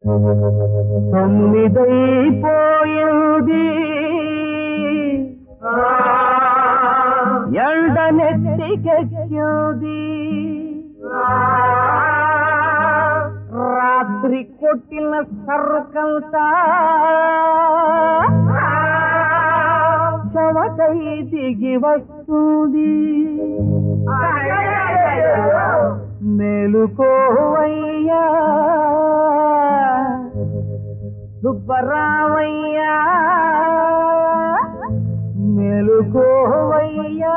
తొమ్మిదైపోయింది ఎండ నెత్తికెక్కింది రాత్రి కొట్టిన సరుకంతా చవకై దిగి వస్తుంది మేలుకోవయ్యా సుబ్బరామయ్యా మేలుకోవయ్యా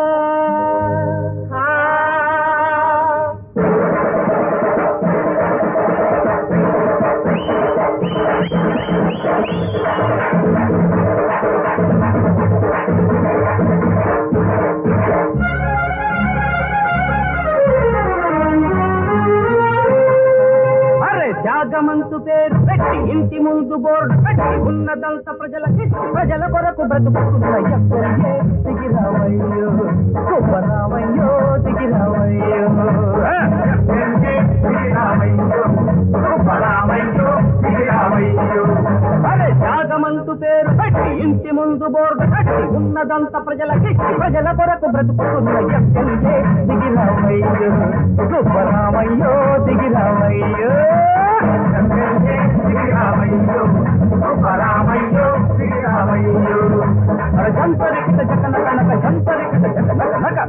అరే త్యాగమంతు పేరు పెట్టి ఇంటి ముందు బోర్డు పెట్టి ఉన్నదంత ప్రజలకి ప్రజల కొరకు బ్రతుకుతున్న ఎక్కడికే దిగిరావయ్యో సుబ్బరామయ్యో దిగిరావయ్యో అరే త్యాగమంతు పేరు పెట్టి ఇంటి ముందు బోర్డు పెట్టి ఉన్నదంత ప్రజలకి ప్రజల కొరకు బ్రతుకుతున్న ఎక్కడికే దిగిరావయ్యో సుబ్బరామయ్యో దిగిరావయ్యో అరే జంతరికిట జకన కనక జంతరికిట జకన కనక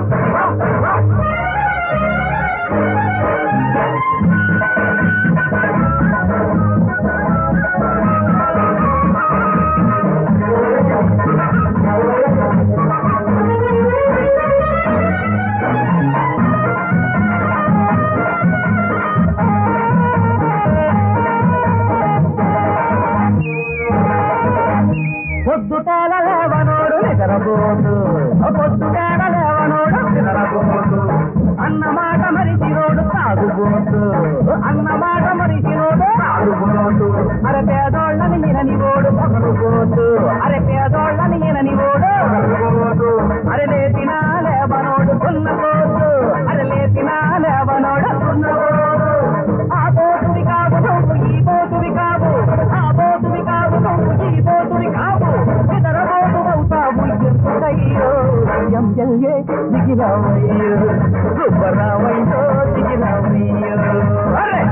పొద్దుటాల లేవనోడు నిద్రపోతు పొద్దుటాల లేవనోడు నిద్రపోతు అన్నమాట మరిచినోడు తాగుబోతు అన్నమాట మరిచినోడు తాగుబోతు అరే పేదోళ్ళని ఈనని ఓడు పగలుపోతు అరే పేదోళ్ళని ఈనని ఓడు అరే లేపినా లేవనోడు ఉన్నపోతు అరే లేపినా లేవనోడు ఉన్నపోతు ఆ పోతువి కాదు నువ్వు ఈ పోతువి కాదు ఆ పోతువి కాదు నువ్వు ఈ పోతువి కాదు ఇతర పోతు అవుతావు ఎందుకయ్యో ఎంఎల్ఏ దిగిరావయ్యో సుబ్బరామయ్యో దిగిరావయ్యో అరే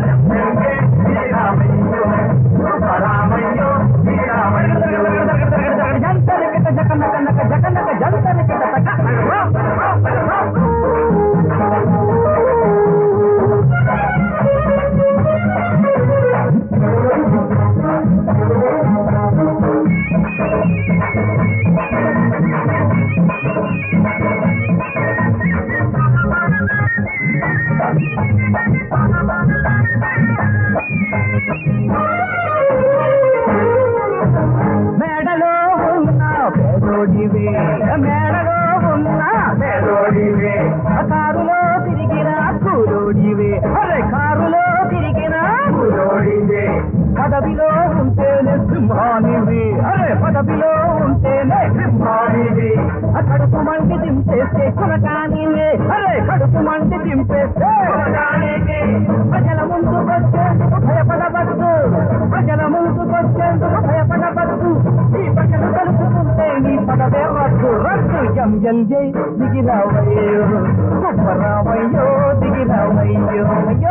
జంతరికిట జకన్న కన్నక జకన్నక జంతరికిట తక మేడలో ఉన్న పేదోడివే మేడలో ఉన్న పేదోడివే కారులో తిరిగిన కూలోడివే అరే కారులో తిరిగిన కూలోడివే పదవిలో ఉంటేనే సింహానివి అరే పదవిలో ఉంటేనే సింహానివి కడుపు మంటి దింపేస్తే కొనకానివే అరే కడుపు మంటి దింపేస్తే ప్రజల ముందుకొచ్చేందుకు భయపడవద్దు ప్రజల ముందుకొచ్చేందుకు భయపడవద్దు ఈ ప్రజలు తెలుసుకుంటే నీ పదవే రద్దు రద్దు ఎంఎల్ఏ దిగిరావయ్యో సుబ్బరామయ్యో దిగిరావయ్యో అయ్యో